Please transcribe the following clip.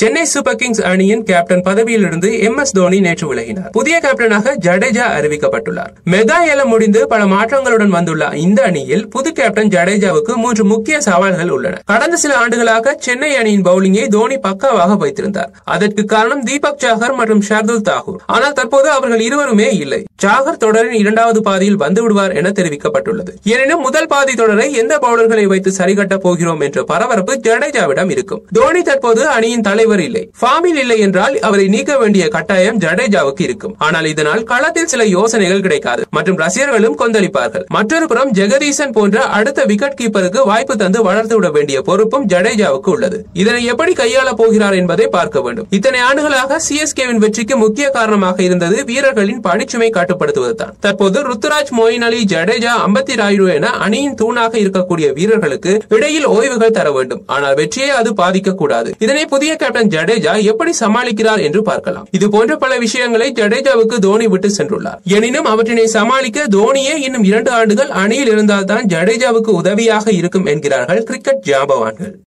Chennai super kings அணியின் captain பதவியிலிருந்து M S Dhoni நேற்று விலகினார் புதிய கேப்டனாக ஜடேஜா அறிவிக்கப்பட்டுள்ளார் மெகா ஏலம் முடிந்து பல மாற்றங்களுடன் வந்துள்ள இந்த அணியில் புது கேப்டன் ஜடேஜாவுக்கு மூன்று முக்கிய சவால்கள் உள்ளன கடந்த சில ஆண்டுகளாக சென்னை அணியின் பவுலிங்கை தோனி பக்காவாக வைத்திருந்தார் அதற்கு காரணம் தீபக் சாகர் மற்றும் ஷர்துல் தாகூர் ஆனால் தற்போது அவர்கள் இருவருமே இல்லை சாகர் தொடரின் இரண்டாவது பாதியில் வந்து விடுவார் என தெரிவிக்கப்பட்டுள்ளது எனினும் முதல் பாதி தொடரை எந்த பவுலர்களை வைத்து சரிகட்டப் போகிறோம் என்ற பரபரப்பு ஜடேஜாவிடம் இருக்கும் தோனி தற்போது அணியின் தலைவர் இல்லை ஃபார்மில் இல்லை என்றால் அவரை நீக்க வேண்டிய கட்டாயம் ஜடேஜாவுக்கு இருக்கும் ஆனால் இதனால் களத்தில் சில யோசனைகள் கிடைக்காது மற்றும் ரசிகர்களும் கொந்தளிப்பார்கள் மற்றொரு புறம் ஜெகதீசன் போன்ற அடுத்த விக்கெட் கீப்பருக்கு வாய்ப்பு தந்து வளர்த்து விட வேண்டிய பொறுப்பும் ஜடேஜாவுக்கு உள்ளது இதனை எப்படி கையாள போகிறார் என்பதை பார்க்க வேண்டும் இத்தனை ஆண்டுகளாக சிஎஸ்கேவின் வெற்றிக்கு முக்கிய காரணமாக இருந்தது வீரர்களின் பணிச்சுமை கட்டுப்படுத்துவதுதான் தற்போது ருத்துராஜ் மொயின் அலி ஜடேஜா அம்பத்தி ராயுடு என அணியின் தூணாக இருக்கக்கூடிய வீரர்களுக்கு இடையில் ஓய்வுகள் தர வேண்டும் ஆனால் வெற்றியை அது பாதிக்க கூடாது இதனை புதிய கேப்டன் ஜடேஜா எப்படி சமாளிக்கிறார் என்று பார்க்கலாம் இது போன்ற பல விஷயங்களை ஜடேஜாவுக்கு தோனி விட்டு சென்றுள்ளார் எனினும் அவற்றினை சமாளிக்க தோனியே இன்னும் இரண்டு ஆண்டுகள் அணியில் இருந்தால்தான் ஜடேஜாவுக்கு உதவியாக இருக்கும் என்கிறார்கள் கிரிக்கெட் ஜாம்பவான்கள்